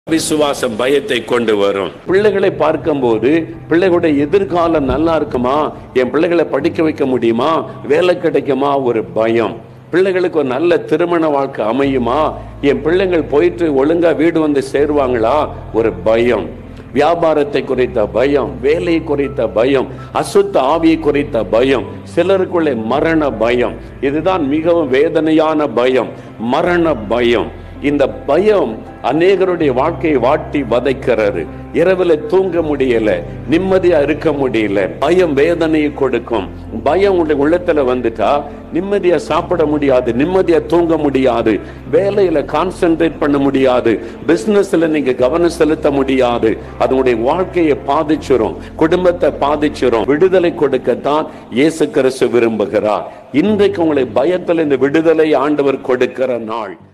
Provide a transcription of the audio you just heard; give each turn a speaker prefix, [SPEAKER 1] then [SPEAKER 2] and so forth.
[SPEAKER 1] விசுவாசம் பயத்தை கொண்டு வரும் பிள்ளைகளை பார்க்கும்போது பிள்ளைகளுடைய எதிர்காலம் நல்லா இருக்குமா என் பிள்ளைகளை படிக்க வைக்க முடியுமா வேலை கிடைக்குமா ஒரு பயம் பிள்ளைகளுக்கு ஒரு நல்ல திருமண வாழ்க்கை அமையுமா என் பிள்ளைகள் போயிட்டு ஒழுங்கா வீடு வந்து சேருவாங்களா ஒரு பயம் வியாபாரத்தை குறித்த பயம் வேலை குறித்த பயம் அசுத்த ஆவியை குறித்த பயம் சிலருக்குள்ளே மரண பயம் இதுதான் மிகவும் வேதனையான பயம் மரண பயம் இந்த பயம் அநேகருடைய வாழ்க்கையை வாட்டி வதைக்கிறது இரவுல தூங்க முடியல நிம்மதியா இருக்க முடியல பயம் வேதனையை கொடுக்கும் பயம் உடைய உள்ளத்துல வந்துட்டா நிம்மதியா சாப்பிட முடியாது நிம்மதியா தூங்க முடியாது வேலையில கான்சென்ட்ரேட் பண்ண முடியாது பிசினஸ்ல நீங்க கவனம் செலுத்த முடியாது அதனுடைய வாழ்க்கையை பாதிச்சிரும் குடும்பத்தை பாதிச்சிரும் விடுதலை கொடுக்கத்தான் இயேசு கிறிஸ்து விரும்புகிறார் இன்றைக்கு உங்களை பயத்துல இந்த விடுதலை ஆண்டவர் கொடுக்கிற நாள்